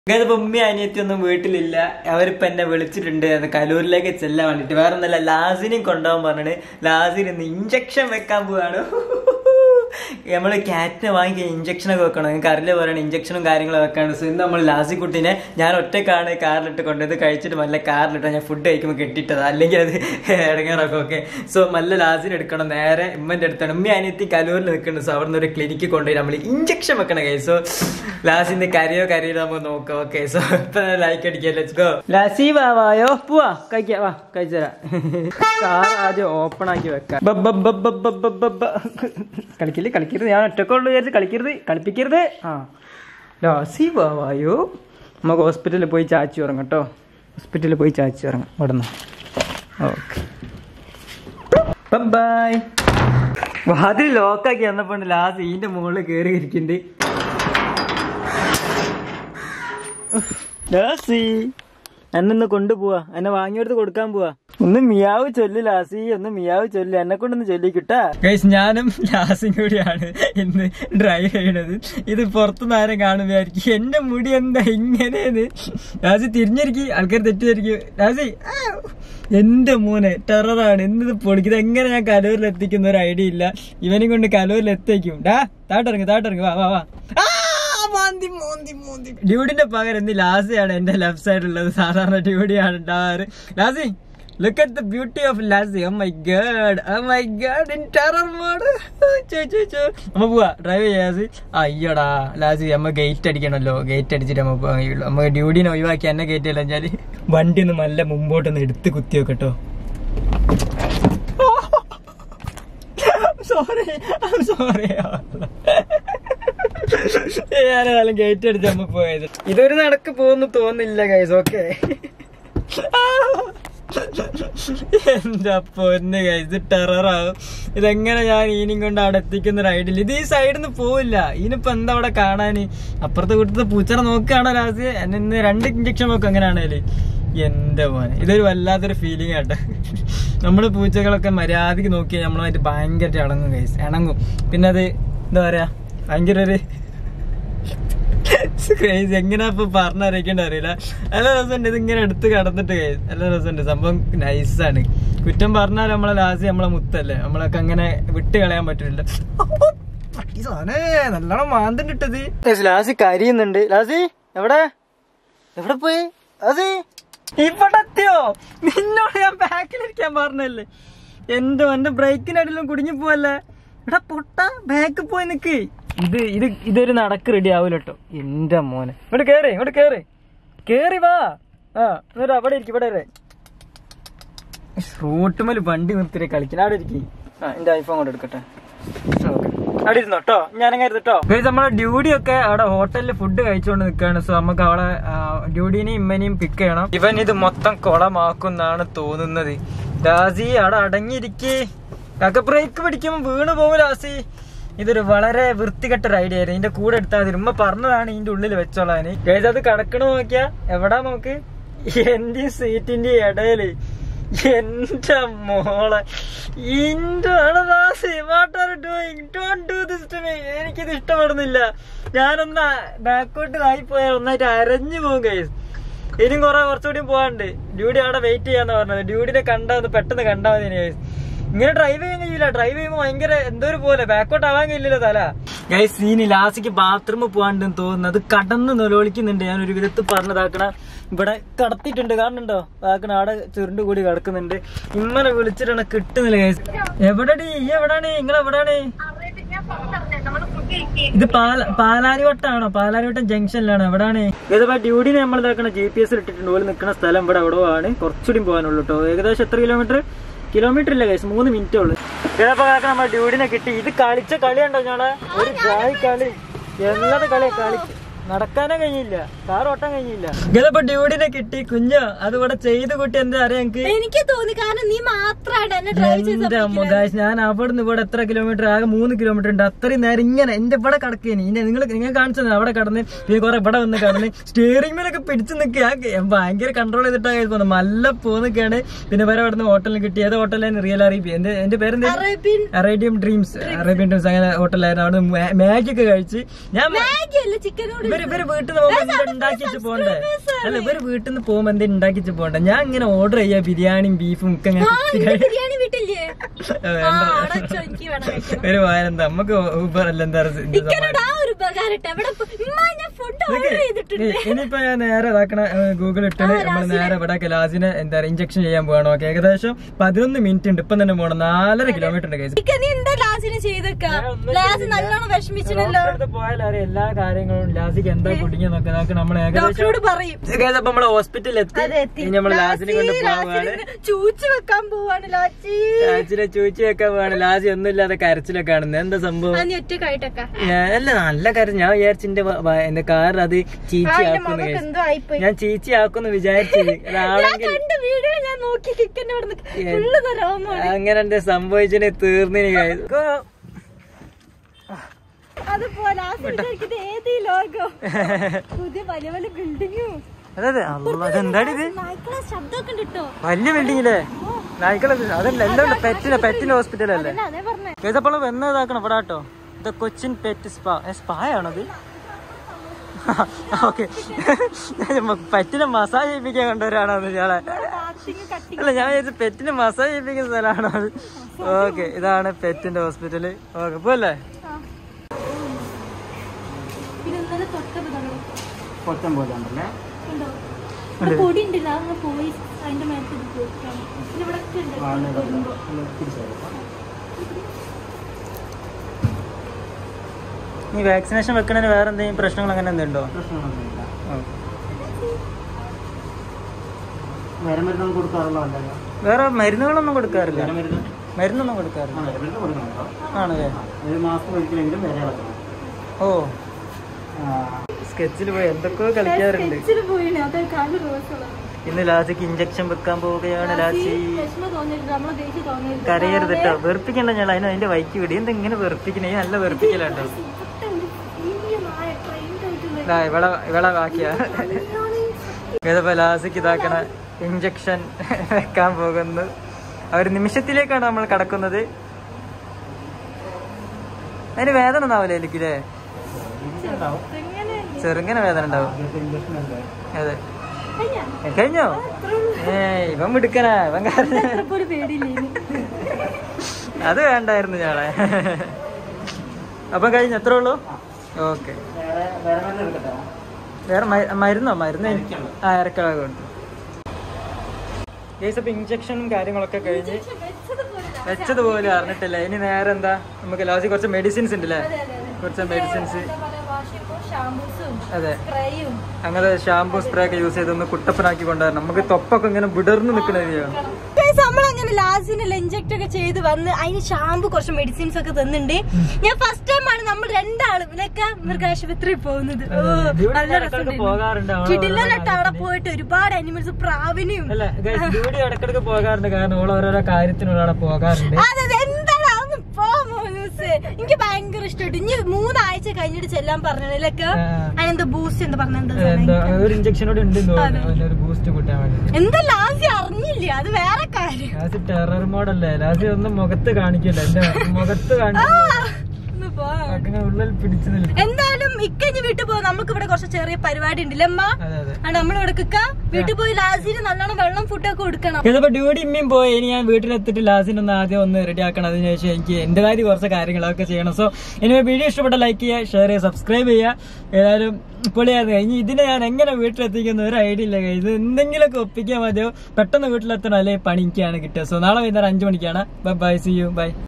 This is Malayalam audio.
ഇപ്പൊ ഉമ്മ അനിയത്തി ഒന്നും വീട്ടിലില്ല അവരിപ്പോ എന്നെ വിളിച്ചിട്ടുണ്ട് അത് കലൂരിലേക്ക് ചെല്ലാൻ വേണ്ടിട്ട് വേറെ ഒന്നല്ല ലാസിനെയും കൊണ്ടുപോകാൻ പറഞ്ഞിട്ട് ലാസിന് ഇന്ന് ഇഞ്ചക്ഷൻ വെക്കാൻ പോവാണ് നമ്മള് ക്യാറ്റിനെ വാങ്ങി ഇഞ്ചക്ഷൻ ഒക്കെ വെക്കണം നിങ്ങൾക്ക് അറിയില്ല പറയണ ഇഞ്ചക്ഷനും കാര്യങ്ങളും വെക്കാണ് സോ ഇന്ന് നമ്മൾ ലാസി കുട്ടീനെ ഞാൻ ഒറ്റക്കാണ് കാറിലിട്ട് കൊണ്ടത് കഴിച്ചിട്ട് നല്ല കാറിലിട്ട് ഞാൻ ഫുഡ് കഴിക്കുമ്പോൾ കെട്ടിട്ടത് അല്ലെങ്കിൽ അത് ഇടങ്ങാറൊക്കെ ഓക്കെ സോ നല്ല ലാസിന് എടുക്കണം നേരെ ഉമ്മന്റെ അടുത്താണ് ഉമ്മ അനിയത്തി കലൂരിൽ നിൽക്കുന്നുണ്ട് സോ അവിടുന്ന് ഒരു ക്ലിനിക്കിൽ കൊണ്ടുപോയി നമ്മൾ ഇഞ്ചക്ഷൻ വെക്കണം കൈ സോ ലാസിന്റെ കരയോ കരയോ നമുക്ക് നോക്കാം ഓക്കെ സോ ഇപ്പൊ ലൈക്ക് അടിക്കാം ലെറ്റ്സ് ഗോ ലാസി വാ വായോ പോവാ കഴിക്കാം വാ കഴിച്ചുതരാം കാർ ആദ്യം ഓപ്പൺ ആക്കി വെക്കാം ബ, ബ, ബ, ബ, ബ, ബ, ബ, ബ. കളിക്കില്ല കളിക്കരുത് ഞാൻ ഒറ്റക്കുള്ള വിചാരിച്ച് കളിക്കരുത് കളിപ്പിക്കരുത് ആ ലാസി വാ വായോ നമുക്ക് ഹോസ്പിറ്റലിൽ പോയി ചാച്ചി ഉറങ്ങാം കേട്ടോ ഹോസ്പിറ്റലിൽ പോയി ചാച്ചി ഉറങ്ങാം ഇവിടെ നിന്ന് ഓക്കെ ബൈ വാതിൽ ലോക്കാക്കി വന്നപ്പോ ലാസ്റ്റ് ഇതിന്റെ മുകളിൽ കയറി ഇരിക്കുന്നുണ്ട് ലാസി എന്നെ കൊണ്ടുപോവാ എന്നെ വാങ്ങിയെടുത്ത് കൊടുക്കാൻ പോവാ ഒന്ന് മിയാവ് ചൊല്ല് ലാസി ഒന്ന് മിയാവ് ചൊല്ല് എന്നെ കൊണ്ടൊന്ന് ചൊല്ലിക്കിട്ടാ ഗൈസ് ഞാനും ലാസിയും കൂടിയാണ് ഇന്ന് ഡ്രൈവ് ചെയ്യണത് ഇത് പുറത്തുനിന്ന് ആരും കാണുമ്പോഴായിരിക്കും എന്റെ മുടി എന്താ ഇങ്ങനെയെന്ന് ലാസി തിരിഞ്ഞിരിക്കും ആൾക്കാർ തെറ്റിദ്ധരിക്കും ലാസി ആ, എന്റെ മോനെ ടെററാണ് എന്നിത് പൊളിക്കുന്നത് എങ്ങനെ ഞാൻ കലൂരിൽ എത്തിക്കുന്ന ഒരു ഐഡിയ ഇല്ല ഇവനും കൊണ്ട് കലൂരിൽ എത്തിക്കും ഡാ താട്ടിറങ്ങി താട്ടിറങ്ങി വാ വാ വാ ആ, മാന്തി, മാന്തി, മാന്തി. ഡ്യൂഡിന്റെ പകരം ഇന്ന് ലാസിയാണ് എന്റെ ലെഫ്റ്റ് സൈഡിലുള്ളത് സാധാരണ ഡ്യൂഡിയാണ് ഉണ്ടാവാറ് Lassie look at the beauty of Lassie oh my God oh my God in terror mode നമ്മ പോവാ ഡ്രൈവ് ചെയ്യാസി അയ്യോടാ ലാസി നമ്മ ഗേറ്റ് അടിക്കണല്ലോ ഗേറ്റ് അടിച്ചിട്ട് നമ്മ പോയുള്ളൂ നമ്മ ഡ്യൂഡിനെ ഒഴിവാക്കി എന്നെ ഗേറ്റ് ചെയ്യില്ല വെച്ചാല് വണ്ടി ഒന്ന് നല്ല മുമ്പോട്ടൊന്ന് എടുത്ത് കുത്തി വെക്കട്ടോ സോറി സോറി ഞാനേതായാലും ഗേറ്റ് അടിച്ച് നമ്മ പോയത് ഇതൊരു നടക്ക് പോകുന്നു തോന്നില്ല ഗൈസ് ഓക്കെ എന്റെ പൊന്ന് ഗൈസ് ഇത് ടെററാവും ഇതെങ്ങനെ ഞാൻ ഈനും കൊണ്ട് അവിടെ എത്തിക്കുന്ന ഒരു ഐഡിയ ഇത് ഈ സൈഡിൽ നിന്ന് പോവില്ല ഇതിനിപ്പോ എന്താ അവിടെ കാണാന് അപ്പുറത്തെ വീട്ടിലത്തെ പൂച്ചറ നോക്കുകയാണോ ലാസ്റ്റ് എന്നെ ഇന്ന് രണ്ട് ഇഞ്ചക്ഷൻ നോക്കും അങ്ങനെയാണേല് എന്റെ മോനെ ഇതൊരു വല്ലാത്തൊരു ഫീലിംഗ് ആട്ടെ നമ്മള് പൂച്ചകളൊക്കെ മര്യാദക്ക് നോക്കിയാൽ നമ്മളായിട്ട് ഭയങ്കര ഇണങ്ങും കൈസ് ഇണങ്ങും പിന്നെ അത് എന്താ പറയാ ഭയങ്കര ഒരു ക്രേസ് എങ്ങനെയാ ഇപ്പൊ പറഞ്ഞറിയിക്കേണ്ട അറിയില്ല നല്ല രസമുണ്ട് ഇത് ഇങ്ങനെ എടുത്ത് കടന്നിട്ട് കൈസ് നല്ല രസമുണ്ട് സംഭവം നൈസാണ് കുറ്റം പറഞ്ഞാൽ നമ്മളെ ലാസ്റ്റ് നമ്മളെ മുത്തല്ലേ നമ്മളൊക്കെ അങ്ങനെ വിട്ട് കളയാൻ പറ്റില്ല നല്ലോണം മാന്തിട്ടത് ലാസി കരിയുന്നുണ്ട് ലാസി എവിടെ എവിടെ പോയി അത് ഇവിടെ എത്തിയോ നിന്നോട് ഞാൻ ബാക്കിലിരിക്കാൻ പറഞ്ഞല്ലേ എന്റെ എന്റെ ബ്രേക്കിനടിയിലും കുടുങ്ങി പോവല്ലേ എടാ പൊട്ട ബാക്ക് പോയി നിക്ക് ഇത് ഇത് ഇതൊരു നടക്ക് റെഡി ആവൂല കേട്ടോ എന്റെ മോനെ ഇങ്ങോട്ട് കേറി ഇങ്ങോട്ട് കേറി കേറി വാ ആ എന്നിട്ട് അവിടെ ഇരിക്കും ഇവിടെ വരെ റൂട്ടുമേൽ വണ്ടി നിർത്തിരെ കളിക്കണം അവിടെ ഇരിക്കും ആ എന്റെ ഐഫോൺ കൊണ്ട് എടുക്കട്ടെ ഓക്കെ അവിടെ ഇരുന്നോ കേട്ടോ ഞാനങ്ങനെ ഇരുന്നോ നമ്മളെ ഡ്യൂട്ടി ഒക്കെ അവിടെ ഹോട്ടലിൽ ഫുഡ് കഴിച്ചുകൊണ്ട് നിൽക്കുകയാണ് സോ നമുക്ക് അവിടെ ഡ്യൂഡിനെയും ഇമ്മനെയും പിക്ക് ചെയ്യണം ഇവൻ ഇത് മൊത്തം കൊളമാക്കുന്നാണ് തോന്നുന്നത് ലാസി അവിടെ അടങ്ങിയിരിക്കേ കാക്ക ബ്രേക്ക് പിടിക്കുമ്പോൾ വീണ് പോകും ലാസി ഇതൊരു വളരെ വൃത്തികെട്ട ഒരു ഐഡിയ ആയിരുന്നു ഇതിന്റെ കൂടെ എടുത്താൽ മതി ഉമ്മ പറഞ്ഞതാണ് ഇതിന്റെ ഉള്ളിൽ വെച്ചോളാന് ഗൈസ് അത് കിടക്കണ നോക്കിയാ എവിടാ നോക്ക് എന്റെ സീറ്റിന്റെ ഇടയില് എന്റെ മോളെ ഇന്റെ എനിക്കിത് ഇഷ്ടപ്പെടുന്നില്ല ഞാനൊന്ന് ബാക്കോട്ട് ആയി പോയാൽ ഒന്നായിട്ട് അരഞ്ഞു പോകും ഗൈസ് ഇനിയും കുറെ കുറച്ചുകൂടി പോകാണ്ട് ഡ്യൂഡി അവിടെ വെയിറ്റ് ചെയ്യാന്ന് പറഞ്ഞത് ഡ്യൂഡിനെ കണ്ടാ ഒന്ന് പെട്ടെന്ന് കണ്ടാ മതി ഗൈസ് ഇങ്ങനെ ഡ്രൈവ് ചെയ്യാൻ കഴിയില്ല ഡ്രൈവ് ചെയ്യുമ്പോൾ ഭയങ്കര എന്തോ ഒരു പോലെ ബാക്കോട്ട് ആവാൻ കഴിയില്ലല്ലോ തല ഗൈസ് സീനി ലാസ്റ്റിക്ക് ബാത്റൂമിൽ പോകാണ്ടെന്ന് തോന്നുന്നു അത് കടന്ന് നിലവിളിക്കുന്നുണ്ട് ഞാൻ ഒരു വിധത്തിൽ പറഞ്ഞതാക്കണ ഇവിടെ കടത്തിയിട്ടുണ്ട് കാണുന്നുണ്ടോ ആക്കണ അവിടെ ചുരുണ്ട് കൂടി കിടക്കുന്നുണ്ട് ഇമ്മനെ വിളിച്ചിട്ടാണ് കിട്ടുന്നില്ല ഗൈസ് എവിടെടി ഈ എവിടാണ് നിങ്ങൾ എവിടാണ് ഇത് പാല പാലാരിവട്ടാണോ പാലാരിവട്ടം ജംഗ്ഷനിലാണോ എവിടാണ് ഇതിപ്പോ ഡ്യൂട്ടിന് നമ്മൾ ഇതാക്കണ ജി പി എസ് ഇട്ടിട്ടുണ്ട് ഓല് നിൽക്കുന്ന സ്ഥലം ഇവിടെ എവിടെയോ ആണ് കുറച്ചുകൂടി പോകാനുള്ളൂ കേട്ടോ ഏകദേശം എത്ര കിലോമീറ്റർ കിലോമീറ്റർ ഇല്ല കേസ് മൂന്ന് മിനിറ്റേ ഉള്ളു ഇതിപ്പോ കാക്ക നമ്മുടെ ഡ്യൂഡിനെ കിട്ടി ഇത് കളിച്ച കളിയുണ്ടോ ഞാളെ ഒരു ജായി കളി എല്ലാതെ കളിയാ കളിച്ച് നടക്കാനേ കഴിഞ്ഞില്ല കാർ ഓട്ടാൻ കഴിഞ്ഞില്ല ഇതിപ്പോ ഡ്യൂഡിനെ കിട്ടി കുഞ്ഞോ അത് ഇവിടെ ചെയ്ത് കുട്ടി എന്താ അറിയാം എനിക്ക് എനിക്ക് തോന്നി കാരണം നീ മാത്രമാണ് എന്നെ ഡ്രൈവ് ചെയ്ത് എന്റെ അമ്മ ഗായ്സ് ഞാൻ അവിടെ നിന്ന് ഇവിടെ എത്ര കിലോമീറ്റർ ആകെ മൂന്ന് കിലോമീറ്റർ ഉണ്ട് അത്രയും നേരം ഇങ്ങനെ എന്റെ ഇവിടെ കിടക്കേനി ഇന്നെ നിങ്ങൾ നിങ്ങൾ കാണിച്ചത് അവിടെ കടന്ന് പിന്നെ കുറെ ഇവിടെ വന്ന് കടന്ന് സ്റ്റിയറിംഗ് മേലൊക്കെ പിടിച്ചു നിൽക്കുക ഞാൻ ഭയങ്കര കൺട്രോൾ ചെയ്തിട്ടാ പോകുന്നത് നല്ല പോന്നൊക്കെയാണ് പിന്നെ വരെ അവിടെ നിന്ന് ഹോട്ടലിൽ കിട്ടി ഏത് ഹോട്ടലിലാണ് റിയൽ അറിയിപ്പ് എന്റെ എന്റെ പേരെന്താ Arabian Arabian Dreams Arabian Dreams അങ്ങനെ ഹോട്ടലായിരുന്നു അവിടെ മാഗി ഒക്കെ കഴിച്ച് ഞാൻ മാഗി അല്ല ചിക്കനോട് ഇവര് ഇവര് ഇവര് വീട്ടിൽ നിന്ന് പോകുമ്പോ എന്ത് ഉണ്ടാക്കിച്ച് പോണ്ടേ അല്ല ഇവര് വീട്ടിൽ നിന്ന് പോകുമ്പോ എന്ത് ഉണ്ടാക്കിച്ച് പോണ്ടേ ഞാൻ ഇങ്ങനെ ഓർഡർ ചെയ്യാ ബിരിയാണിയും ബീഫും ഒക്കെ ഇങ്ങനെ ആ, കുത്തി ഇന്ന് കഴി- ബിരിയാണി വീട്ടില്ലേ ആ അടച്ചോ എനിക്ക് വേണം കഴിക്കണം ഒരു വായനെന്താ നമുക്ക് ഊബർ അല്ല എന്താ പറയുക ഇക്കനോട് ആ ഒരു ഉപകാരം ഇട്ട് എവിടെ പോ- ഉമ്മ ഞാൻ ഫുഡ് ഓർഡർ ചെയ്തിട്ടുണ്ട് ഇനിയിപ്പോ ഞാൻ നേരെ ഇതാക്കണ ഗൂഗിൾ ഇട്ടാണ് നമ്മൾ നേരെ ഇവിടെ കലാസിനെ എന്താ പറയുക ഇഞ്ചക്ഷൻ ചെയ്യാൻ പോകണം ഓക്കെ ഏകദേശം പതിനൊന്ന് മിനിറ്റ് ഉണ്ട് ഇപ്പം തന്നെ പോകണം നാലര കിലോമീറ്റർ ഉണ്ട് കേസ് ഇക്ക നീ എന്താ ലാസിന് ചെയ്തേക്ക ലാസ് നല്ലോണം വിഷമിച്ചിട്ടല്ലോ പോയാലറിയാം എല്ലാ കാര്യങ്ങളും ലാസിക്ക് എന്താ കുടുങ്ങിയെന്നൊക്കെ നമുക്ക് നമ്മൾ ഏകദേശം ഡോക്ടറോട് പറയും ഏകദേശം അപ്പൊ നമ്മള് ഹോസ്പിറ്റലിൽ എത്തി അതെ എത്തി ഇനി നമ്മൾ ലാസിനെ കൊണ്ട് പോവാണ് ലാസിന് ചൂച്ച് വെക്കാൻ പോവാണ് ലാച്ചി ലാസിനെ ചോദിച്ചു വെക്കാൻ പോവാണ് ലാസി ഒന്നുമില്ലാതെ കരച്ചിലൊക്കെ കാണുന്നത് എന്താ സംഭവം നീ ഒറ്റ കഴിട്ടക്ക ഞാൻ അല്ല നല്ല കാര്യം ഞാൻ വിചാരിച്ചു എന്റെ വ- വ- എന്റെ കാർ അത് ചീച്ചി ആക്കുന്നു മുഖക്ക് guys. എന്തോ ആയിപ്പോയി ഞാൻ ചീച്ചി ആക്കുന്നു വിചാരിച്ചത് ഞാൻ അതാണെങ്കിൽ കണ്ട വീഡിയോ ഞാൻ നോക്കി കിക്കന്റെ അവിടെ ഫുള്ള് തരാമോ അങ്ങനെ എന്റെ സംഭവിച്ചതിന് തീർന്നിന് guys. ഗോ. അതുപോലെ ആ വിചാരിക്കുന്നത് ഏത് ലോകം പുതിയ വലിയ വലിയ ബിൽഡിങ്ങും അതെ അതെ അള്ളാ, ഇതെന്താടി ഇത് നായ്ക്കളെ ശബ്ദമൊക്കെ ഉണ്ട് കേട്ടോ വലിയ ബിൽഡിങ്ങില്ലേ നായ്ക്കളെ അതല്ല എല്ലാം ഉണ്ട് പെറ്റിന്റെ പെറ്റിന്റെ ഹോസ്പിറ്റൽ അല്ലേ അല്ല അതേ പറഞ്ഞേ ഏതപ്പോൾ വന്നതാക്കണം ഇവിടെ കേട്ടോ ഇത് കൊച്ചിൻ പെറ്റ് സ്പാ സ്പാ ആണത് ഓക്കെ പെറ്റിനെ മസാജ് ചെയ്യിപ്പിക്കാൻ കൊണ്ടുവരാണോ അത് ഇയാളെ കാത്തിങ് കട്ടി അല്ല ഞാൻ വിചാരിച്ചു പെറ്റിനെ മസാജ് ചെയ്യിപ്പിക്കുന്ന സ്ഥലമാണോ അത് ഓക്കെ ഇതാണ് പെറ്റിന്റെ ഹോസ്പിറ്റല് ഓക്കെ പോലെ പിന്നെ ഇന്നലെ തൊട്ടപ്പോ തന്നെ കൊച്ചം പോലെ ഉണ്ടല്ലേ ഉണ്ടോ ഇവിടെ പൊടി ഉണ്ടല്ലോ അതങ്ങ് പോയി അതിന്റെ മേലത്ത് ഇത് പോയിട്ടാണ് പിന്നെ ഇവിടെ ഒക്കെ ഉണ്ട് വരുമ്പോ ഈ വാക്സിനേഷൻ വെക്കണതിന് വേറെ എന്തെങ്കിലും പ്രശ്നങ്ങൾ അങ്ങനെ എന്തുണ്ടോ വേറെ മരുന്നൊന്നും കൊടുക്കാറുള്ളതല്ലോ വേറെ മരുന്നുകളൊന്നും കൊടുക്കാറില്ല വേറെ മരുന്ന് മരുന്നൊന്നും കൊടുക്കാറില്ല ആ, വേറെ മരുന്ന് കൊടുക്കണമല്ലോ ആണല്ലേ ഒരു മാസം ഒരിക്കലെങ്കിലും വേറെ ഇളക്കണം ഓ സ്കെച്ചിൽ പോയി എന്തൊക്കെയോ കളിക്കാറുണ്ട് ഇച്ചിരി പോയിന് അത് കാല് റോസുള്ള ഇന്ന് ലാസിക്ക് ഇഞ്ചക്ഷൻ വെക്കാൻ പോവുകയാണ് ലാസി വിഷമം തോന്നിയിട്ടുണ്ട് നമ്മളെ ദേഷ്യം തോന്നിയിട്ടുണ്ട് കരയരുത് കേട്ടോ വെറുപ്പിക്കണ്ട ഞാൻ അതിന് അതിന്റെ വൈക്ക് വിടി എന്താ ഇങ്ങനെ വെറുപ്പിക്കണേ ഈ നല്ല വെറുപ്പിക്കലാട്ടോ ഇവിടുത്തെ ഒരു വലിയ നായ train ആയിട്ടുള്ള ദാ ഇവളെ ഇവളെ ബാക്കിയാ ഏതപ്പോ ലാസിക്ക് ഇതാക്കണ ഇഞ്ചക്ഷൻ വെക്കാൻ പോകുന്നു ആ ഒരു നിമിഷത്തിലേക്കാണ് നമ്മൾ കടക്കുന്നത് അതിന് വേദന ഒന്നാവില്ല എനിക്കില്ലേ എങ്ങനെ ചെറുങ്ങനെ വേദന ഉണ്ടാവും ഇഞ്ചക്ഷൻ അല്ലേ കഴിഞ്ഞാ? അതെ ഏ, കഴിഞ്ഞോ ഏ ഇവൻ മിടുക്കനാ ഇവൻ കാരണം അത്രപ്പോ ഒരു പേടിയില്ലേ അത് വേണ്ടായിരുന്നു ഞാളെ അപ്പൊ കഴിഞ്ഞു എത്ര ഉള്ളൂ ഓക്കെ വേറെ വേറെ മരുന്ന് എടുക്കട്ടെ വേറെ മ- മരുന്നോ മരുന്ന് എനിക്ക് ആ ഇറക്കള കൊടുത്തു കേസ് അപ്പൊ ഇഞ്ചക്ഷനും കാര്യങ്ങളൊക്കെ കഴിഞ്ഞ് വെച്ചത് പോലെ വെച്ചതുപോലെ അറിഞ്ഞിട്ടില്ല ഇനി നേരെ എന്താ നമുക്ക് ലാസ്റ്റ് കുറച്ച് മെഡിസിൻസ് ഉണ്ട് അല്ലേ കുറച്ച് മെഡിസിൻസ് ഷാമ്പൂസും അതെ സ്പ്രേയും അങ്ങനെ ഷാമ്പൂ സ്പ്രേ ഒക്കെ യൂസ് ചെയ്തൊന്ന് കുട്ടപ്പനാക്കി കൊണ്ടുവരണം നമുക്ക് തൊപ്പൊക്കെ ഇങ്ങനെ വിടർന്ന് നിൽക്കണ രീതിയാണ് നമ്മളങ്ങനെ ലാസിനെല്ലാം ഇഞ്ചക്ട് ഒക്കെ ചെയ്ത് വന്ന് അതിന് ഷാമ്പു കുറച്ച് മെഡിസിൻസ് ഒക്കെ തന്നിട്ടുണ്ട് ഞാൻ ഫസ്റ്റ് ടൈം ആണ് നമ്മൾ രണ്ടാളും ഇതൊക്കെ മൃഗാശുപത്രിയിൽ പോകുന്നത് ഓ, ഇവിടെ നല്ല ഇടയ്ക്കിടയ്ക്ക് പോകാറുണ്ട് അവിടെ കിടിലട്ടോ അവിടെ പോയിട്ട് ഒരുപാട് അനിമൽസ് പ്രാവിനെയും അല്ല ഡ്യൂട്ടി ഇടക്കിടക്ക് പോകാറുണ്ട് കാരണം ഓൾ ഓരോരോ കാര്യത്തിനുള്ള അവിടെ പോകാറുണ്ട് അതെ അതെ, എന്താണ് അതൊന്ന് പോ മോനൂസ് എനിക്ക് ഭയങ്കര ഇഷ്ടപ്പെട്ടു ഇനി മൂന്നാഴ്ച കഴിഞ്ഞിട്ട് ചെല്ലാൻ പറഞ്ഞതിലൊക്കെ ആ. അതിനെന്താ ബൂസ്റ്റ് എന്താ പറഞ്ഞെന്താ എന്താ ഒരു ഇഞ്ചക്ഷൻ കൂടി ഉണ്ട് ഒരു ബൂസ്റ്റ് കൂട്ടാൻ വേണ്ടി എന്താ ലാസി അറിഞ്ഞില്ല അത് വേറെ കാര്യം ലാസ്റ്റ് ടെറർ മോഡല്ലേ ലാസ്റ്റ് ഒന്നും മുഖത്ത് കാണിക്കില്ല എന്റെ മുഖത്ത് ആ, കാണിക്കില്ല ഒന്ന് പോ. അങ്ങനെ ഉള്ളിൽ പിടിച്ചു നിൽക്കും എന്തായാലും ഇക്കഞ്ഞ് വീട്ടിൽ പോയി നമുക്ക് ഇവിടെ കുറച്ച് ചെറിയ പരിപാടി ഉണ്ടല്ലേ അമ്മ അതെ അതെ ആ നമ്മൾ ഇവിടെ നിക്ക വീട്ടിൽ പോയി ലാസിന് നല്ലോണം വെള്ളം ഫുഡൊക്കെ കൊടുക്കണം ഇതിപ്പോ ഡ്യൂട്ടി ഇമ്മയും പോയി ഇനി ഞാൻ വീട്ടിലെത്തിയിട്ട് ലാസിന് ഒന്ന് ആദ്യം ഒന്ന് റെഡി ആക്കണം അതിന് ശേഷം എനിക്ക് എന്റേതായ കുറച്ച് കാര്യങ്ങളൊക്കെ ചെയ്യണം സോ ഇനി വീഡിയോ ഇഷ്ടപ്പെട്ട ലൈക്ക് ചെയ്യുക ഷെയർ ചെയ്യുക സബ്സ്ക്രൈബ് ചെയ്യുക ഏതായാലും പൊളിയായിരുന്നു ഇനി ഇതിനെ ഞാൻ എങ്ങനെ വീട്ടിലെത്തിക്കുന്ന ഒരു ഐഡിയ ഇല്ല guys. ഇത് എന്തെങ്കിലുമൊക്കെ ഒപ്പിക്കാൻ മതിയോ പെട്ടെന്ന് വീട്ടിലെത്തണം അല്ലെ പണിക്കാണ് കിട്ടുക സോ നാളെ വൈകുന്നേരം അഞ്ചു മണിക്കാണ് bye bye see you by